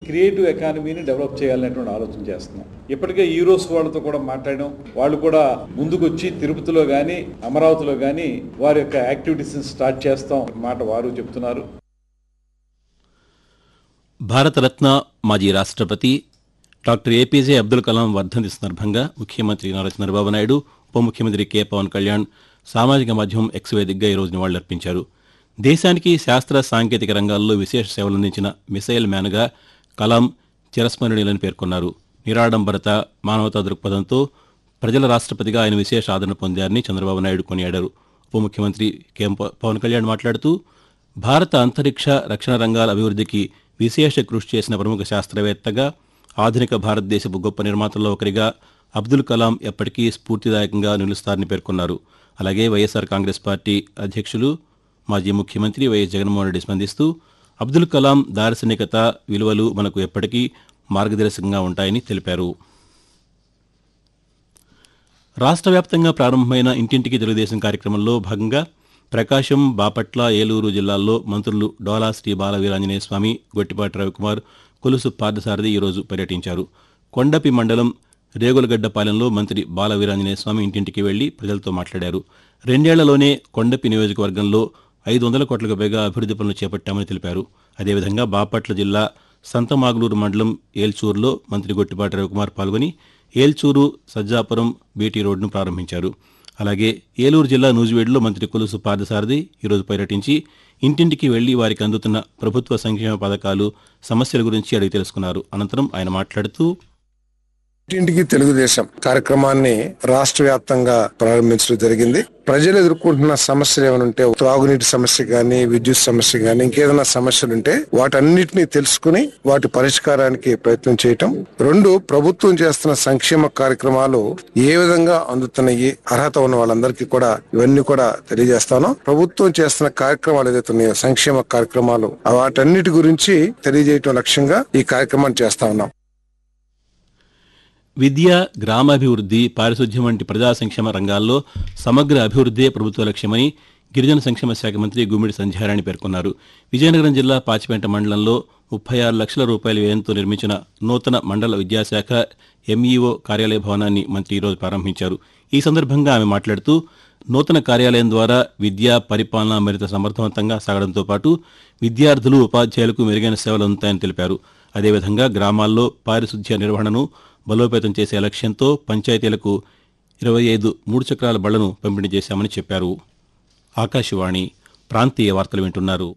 creative ఎకానమీని develop చేయాలనేటువంటి ఆలోచన చేస్తున్నాం ఇప్పటికే ఈరోస్ వాళ్ళతో కూడా మాట్లాడాం వాళ్ళు కూడా ముందుకొచ్చి తిరుపతిలో కానీ అమరావతిలో కానీ వారి యొక్క యాక్టివిటీస్ స్టార్ట్ చేస్తాం మాట వారు చెప్తున్నారు భారతరత్న మాజీ రాష్ట్రపతి డాక్టర్ ఏపీజే అబ్దుల్ కలాం వర్ధంతి సందర్భంగా ముఖ్యమంత్రి నారా చంద్రబాబు నాయుడు ఉప ముఖ్యమంత్రి కె పవన్ కళ్యాణ్ సామాజిక మాధ్యమం ఎక్స్ వేదికగా ఈరోజు నివాళులర్పించారు దేశానికి శాస్త్ర సాంకేతిక రంగాల్లో విశేష సేవలందించిన మిసైల్ మ్యాన్గా కలాం చిరస్మరణీయులని పేర్కొన్నారు నిరాడంబరత మానవతా దృక్పథంతో ప్రజల రాష్ట్రపతిగా ఆయన విశేష ఆదరణ పొందారని చంద్రబాబు నాయుడు కొనియాడారు ఉప ముఖ్యమంత్రి కె పవన్ కళ్యాణ్ మాట్లాడుతూ భారత అంతరిక్ష రక్షణ రంగాల అభివృద్ధికి విశేష కృషి చేసిన ప్రముఖ శాస్త్రవేత్తగా ఆధునిక భారతదేశపు గొప్ప నిర్మాతల్లో ఒకరిగా అబ్దుల్ కలాం ఎప్పటికీ స్ఫూర్తిదాయకంగా నిలుస్తారని పేర్కొన్నారు అలాగే వైఎస్ఆర్ కాంగ్రెస్ పార్టీ అధ్యక్షులు మాజీ ముఖ్యమంత్రి వైఎస్ జగన్మోహన్ రెడ్డి స్పందిస్తూ అబ్దుల్ కలాం దార్శనికత విలువలు మనకు ఎప్పటికీ మార్గదర్శకంగా ఉంటాయని తెలిపారు రాష్ట్ర వ్యాప్తంగా ప్రారంభమైన ఇంటింటికి తెలుగుదేశం కార్యక్రమంలో భాగంగా ప్రకాశం బాపట్ల ఏలూరు జిల్లాల్లో మంత్రులు డోలా శ్రీ బాల వీరాంజనేయ స్వామి గొట్టిపాటి రవికుమార్ కొలుసు పార్థసారథి ఈరోజు పర్యటించారు కొండపి మండలం రేగులగడ్డపాలెంలో మంత్రి బాల వీరాంజనేయ స్వామి ఇంటింటికి వెళ్లి ప్రజలతో మాట్లాడారు రెండేళ్లలోనే కొండపి నియోజకవర్గంలో ఐదు వందల కోట్లకు పైగా అభివృద్ది పనులు చేపట్టామని తెలిపారు అదేవిధంగా బాపట్ల జిల్లా సంతమాగులూరు మండలం ఏల్చూరులో మంత్రి గొట్టిపాటి రవికుమార్ పాల్గొని ఏల్చూరు సజ్జాపురం బీటీ రోడ్డును ప్రారంభించారు అలాగే ఏలూరు జిల్లా నూజివేడులో మంత్రి కొలుసు పార్థసారథి ఈరోజు పర్యటించి ఇంటింటికి వెళ్లి వారికి అందుతున్న ప్రభుత్వ సంక్షేమ పథకాలు సమస్యల గురించి అడిగి తెలుసుకున్నారు అనంతరం ఆయన మాట్లాడుతూ ఇంటింటికి తెలుగుదేశం కార్యక్రమాన్ని రాష్ట్ర వ్యాప్తంగా ప్రారంభించడం జరిగింది ప్రజలు ఎదుర్కొంటున్న సమస్యలు ఏమైనా ఉంటే త్రాగునీటి సమస్య గానీ విద్యుత్ సమస్య గానీ ఇంకేదైనా సమస్యలు ఉంటే వాటన్నిటిని తెలుసుకుని వాటి పరిష్కారానికి ప్రయత్నం చేయటం రెండు ప్రభుత్వం చేస్తున్న సంక్షేమ కార్యక్రమాలు ఏ విధంగా అందుతున్నాయి అర్హత ఉన్న వాళ్ళందరికీ కూడా ఇవన్నీ కూడా తెలియజేస్తాను ప్రభుత్వం చేస్తున్న కార్యక్రమాలు ఏదైతే ఉన్నాయో సంక్షేమ కార్యక్రమాలు వాటన్నిటి గురించి తెలియజేయటం లక్ష్యంగా ఈ కార్యక్రమాన్ని చేస్తా ఉన్నాం విద్య గ్రామాభివృద్ధి పారిశుధ్యం వంటి ప్రజా సంక్షేమ రంగాల్లో సమగ్ర అభివృద్దే ప్రభుత్వ లక్ష్యమని గిరిజన సంక్షేమ శాఖ మంత్రి గుమ్మిడి సంధ్యారాణి పేర్కొన్నారు విజయనగరం జిల్లా పాచిపేట మండలంలో ముప్పై ఆరు లక్షల రూపాయల వ్యయంతో నిర్మించిన నూతన మండల విద్యాశాఖ ఎంఈఓ కార్యాలయ భవనాన్ని మంత్రి ఈరోజు ప్రారంభించారు ఈ సందర్భంగా ఆమె మాట్లాడుతూ నూతన కార్యాలయం ద్వారా విద్యా పరిపాలన మరింత సమర్థవంతంగా సాగడంతో పాటు విద్యార్థులు ఉపాధ్యాయులకు మెరుగైన సేవలు అందుతాయని తెలిపారు అదేవిధంగా గ్రామాల్లో పారిశుధ్య నిర్వహణను బలోపేతం చేసే లక్ష్యంతో పంచాయతీలకు ఇరవై ఐదు మూడు చక్రాల బళ్లను పంపిణీ చేశామని చెప్పారు ఆకాశవాణి ప్రాంతీయ వార్తలు వింటున్నారు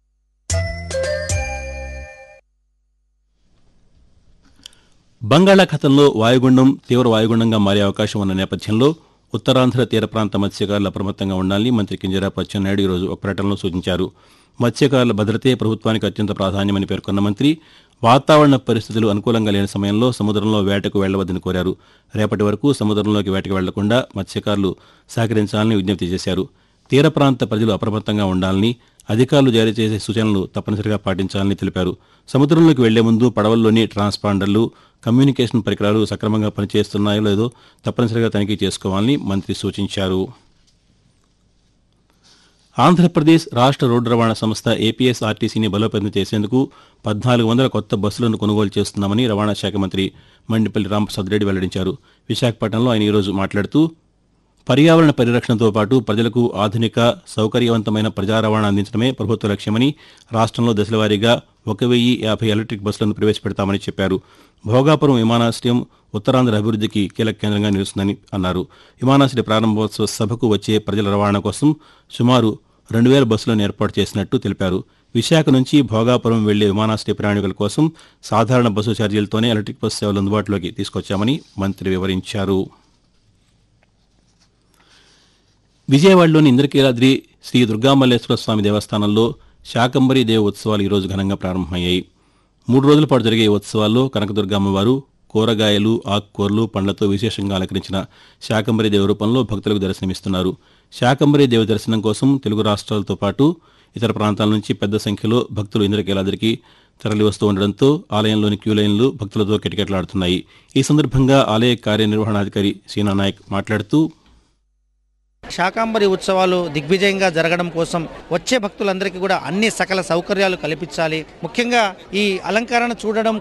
బంగాళాఖాతంలో వాయుగుండం తీవ్ర వాయుగుండంగా మారే అవకాశం ఉన్న నేపథ్యంలో ఉత్తరాంధ్ర తీర ప్రాంత మత్స్యకారులు అప్రమత్తంగా ఉండాలని మంత్రి కింజరాపు అచ్చెన్నాయుడు ఈరోజు ఒక ప్రకటనలో సూచించారు మత్స్యకారుల భద్రతే ప్రభుత్వానికి అత్యంత ప్రాధాన్యమని పేర్కొన్న మంత్రి వాతావరణ పరిస్థితులు అనుకూలంగా లేని సమయంలో సముద్రంలో వేటకు వెళ్లవద్దని కోరారు రేపటి వరకు సముద్రంలోకి వేటకు వెళ్లకుండా మత్స్యకారులు సహకరించాలని విజ్ఞప్తి చేశారు తీర ప్రాంత ప్రజలు అప్రమత్తంగా ఉండాలని అధికారులు జారీ చేసే సూచనలు తప్పనిసరిగా పాటించాలని తెలిపారు సముద్రంలోకి వెళ్లే ముందు పడవల్లోని ట్రాన్స్పాండర్లు కమ్యూనికేషన్ పరికరాలు సక్రమంగా పనిచేస్తున్నాయో లేదో తప్పనిసరిగా తనిఖీ చేసుకోవాలని మంత్రి సూచించారు ఆంధ్రప్రదేశ్ రాష్ట్ర రోడ్డు రవాణా సంస్థ ఏపీఎస్ ఆర్టీసీని బలోపేతం చేసేందుకు పద్నాలుగు వందల కొత్త బస్సులను కొనుగోలు చేస్తున్నామని రవాణా శాఖ మంత్రి మండిపల్లి రామప్రసాద్ రెడ్డి వెల్లడించారు విశాఖపట్నంలో ఆయన ఈరోజు మాట్లాడుతూ పర్యావరణ పరిరక్షణతో పాటు ప్రజలకు ఆధునిక సౌకర్యవంతమైన ప్రజా రవాణా అందించడమే ప్రభుత్వ లక్ష్యమని రాష్ట్రంలో దశలవారీగా ఒక వెయ్యి యాభై ఎలక్ట్రిక్ బస్సులను ప్రవేశపెడతామని చెప్పారు భోగాపురం విమానాశ్రయం ఉత్తరాంధ్ర అభివృద్ధికి కీలక కేంద్రంగా నిలుస్తుందని అన్నారు విమానాశ్రయ ప్రారంభోత్సవ సభకు వచ్చే ప్రజల రవాణా కోసం సుమారు రెండు వేల బస్సులను ఏర్పాటు చేసినట్టు తెలిపారు విశాఖ నుంచి భోగాపురం వెళ్లే విమానాశ్రయ ప్రయాణికుల కోసం సాధారణ బస్సు ఛార్జీలతోనే ఎలక్ట్రిక్ బస్సు సేవలు అందుబాటులోకి తీసుకొచ్చామని మంత్రి వివరించారు విజయవాడలోని ఇంద్రకీలాద్రి శ్రీ దుర్గామల్లేశ్వర స్వామి దేవస్థానంలో శాకంబరి దేవ ఉత్సవాలు ఈరోజు ఘనంగా ప్రారంభమయ్యాయి మూడు రోజుల పాటు జరిగే ఈ ఉత్సవాల్లో కనకదుర్గమ్మవారు కూరగాయలు ఆకుకూరలు పండ్లతో విశేషంగా అలంకరించిన శాకంబరి దేవ రూపంలో భక్తులకు దర్శనమిస్తున్నారు శాకంబరి దేవ దర్శనం కోసం తెలుగు రాష్ట్రాలతో పాటు ఇతర ప్రాంతాల నుంచి పెద్ద సంఖ్యలో భక్తులు ఇంద్రకీలాద్రికి తరలి వస్తూ ఉండడంతో ఆలయంలోని క్యూ లైన్లు భక్తులతో కిటకిటలాడుతున్నాయి ఈ సందర్భంగా ఆలయ కార్యనిర్వహణాధికారి సీనా నాయక్ మాట్లాడుతూ శాకాంబరి ఉత్సవాలు దిగ్విజయంగా జరగడం కోసం వచ్చే భక్తులందరికీ కూడా అన్ని సకల సౌకర్యాలు కల్పించాలి ముఖ్యంగా ఈ అలంకరణ చూడడం